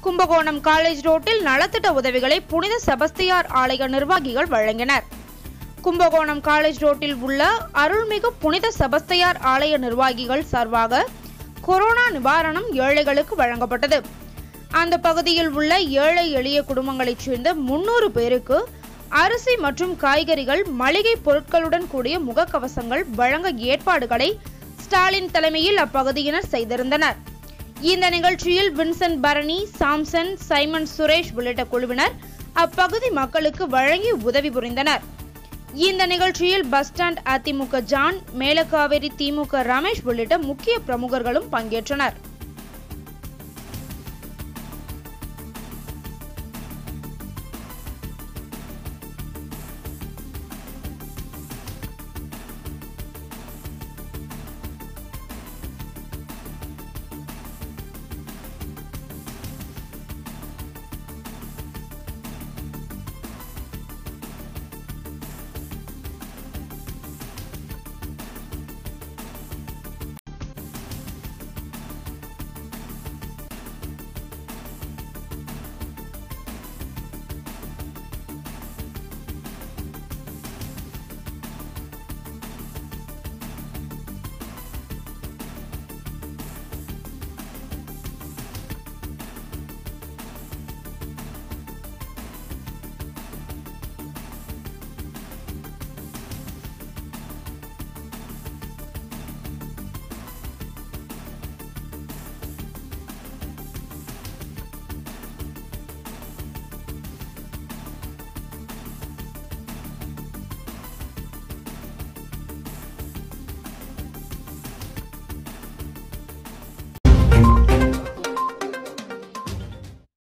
Kumbakonam college ரோட்டில் நலத்திட்ட உதவிகளை புனித செபஸ்தியார் ஆலய நிர்வாகிகள் வழங்கினர் கும்பகோணம் காலேஜ் ரோட்டில் உள்ள அருள்மிகு புனித செபஸ்தியார் ஆலய நிர்வாகிகள் சார்பாக கொரோனா நிவாரணம் ஏழைகளுக்கு வழங்கப்பட்டது அந்த பகுதியில் உள்ள ஏழை எளிய குடும்பங்களைச் சேர்ந்த முன்னூறு பேருக்கு அரிசி மற்றும் காய்கறிகள் மளிகை பொருட்களுடன் கூடிய முகக்கவசங்கள் வழங்க ஏற்பாடுகளை ஸ்டாலின் தலைமையில் அப்பகுதியினர் செய்திருந்தனர் இந்த நிகழ்ச்சியில் Vincent Bharani Samson Simon Suresh உள்ளிட்ட குழுவினர் அப்பகுதி மக்களுக்கு வழங்கி உதவி புரிந்தனர் இந்த நிகழ்ச்சியில் bus stand AIADMK John Melakaveri DMK Ramesh உள்ளிட்ட முக்கிய பிரமுகர்களும் பங்கேற்றனர்